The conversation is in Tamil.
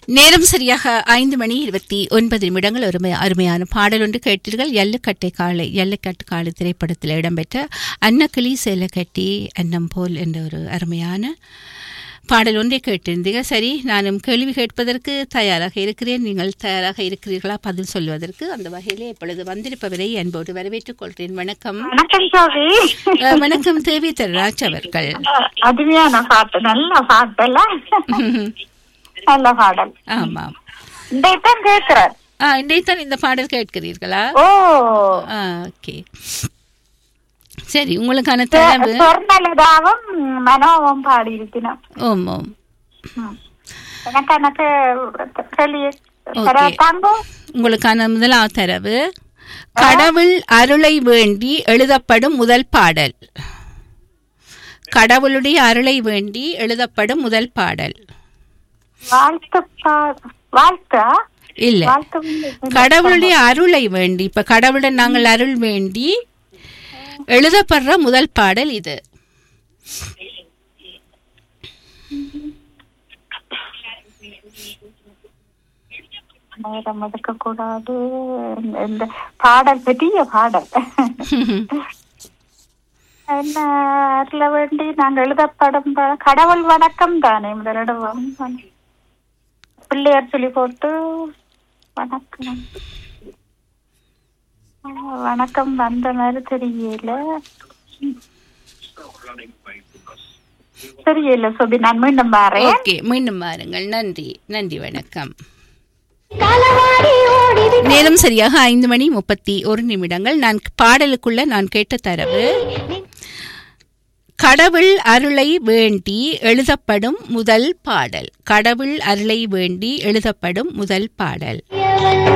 நேரம் சரியாக ஐந்து மணி இருபத்தி ஒன்பது நிமிடங்கள் ஒரு அருமையான பாடல் ஒன்று கேட்டீர்கள் எல்லுக்கட்டை காலை எல்லுக்கட்டு காலை திரைப்படத்தில் இடம்பெற்ற அன்னக்கிளி சேலக்கட்டி அன்னம் போல் என்ற ஒரு அருமையான பாடல் ஒன்றை கேட்டிருந்தீங்க சரி நானும் கேள்வி கேட்பதற்கு தயாராக இருக்கிறேன் நீங்கள் தயாராக இருக்கிறீர்களா பதில் சொல்வதற்கு அந்த வகையிலே இப்பொழுது வந்திருப்பவரை அன்போடு வரவேற்றுக் கொள்கிறேன் வணக்கம் வணக்கம் சோவி அஹ், வணக்கம் தேவி தரராஜ் அவர்கள் அருமையான பாட்டு நல்ல பாட்டுல நல்ல பாடல் ஆமாம் இந்த தான் கேட்கிறார் ஆ இன்றைத்தான் இந்த பாடல் கேட்கிறீர்களா ஓ ஆ ஓகே சரி உங்களுக்கான தலைவு சொர்ணலதாவும் மனோவும் பாடி இருக்கணும் ஓம் ஓம் எனக்கு எனக்கு சொல்லி Okay. தாங்க உங்களுக்கான முதலாவது தரவு கடவுள் அருளை வேண்டி எழுதப்படும் முதல் பாடல் கடவுளுடைய அருளை வேண்டி எழுதப்படும் முதல் பாடல் வாழ்த்து பா- வாழ்த்தா இல்ல வாழ்த்து வந்து- கடவுளுடைய அருளை வேண்டி இப்ப கடவுளுடன் நாங்கள் அருள் வேண்டி எழுதப்படுற முதல் பாடல் இது நேரம் ஒதுக்க கூடாது இந்த பாடல் பெரிய பாடல் என்ன அதுல வேண்டி நாங்க எழுதப்படும் ப- கடவுள் வணக்கம் தானே முதலிடம் பிள்ளையார் சொல்லி போட்டு வணக்கம் ஆ, வணக்கம் வந்த மாதிரி தெரியல தெரியல சுபி நான் மீண்டும் பாறேன் ஓகே மீண்டும் வாருங்கள் நன்றி நன்றி வணக்கம் நேரம் சரியாக ஐந்து மணி முப்பத்தி ஒரு நிமிடங்கள் நான் பாடலுக்குள்ள நான் கேட்ட தரவு கடவுள் அருளை வேண்டி எழுதப்படும் முதல் பாடல் கடவுள் அருளை வேண்டி எழுதப்படும் முதல் பாடல்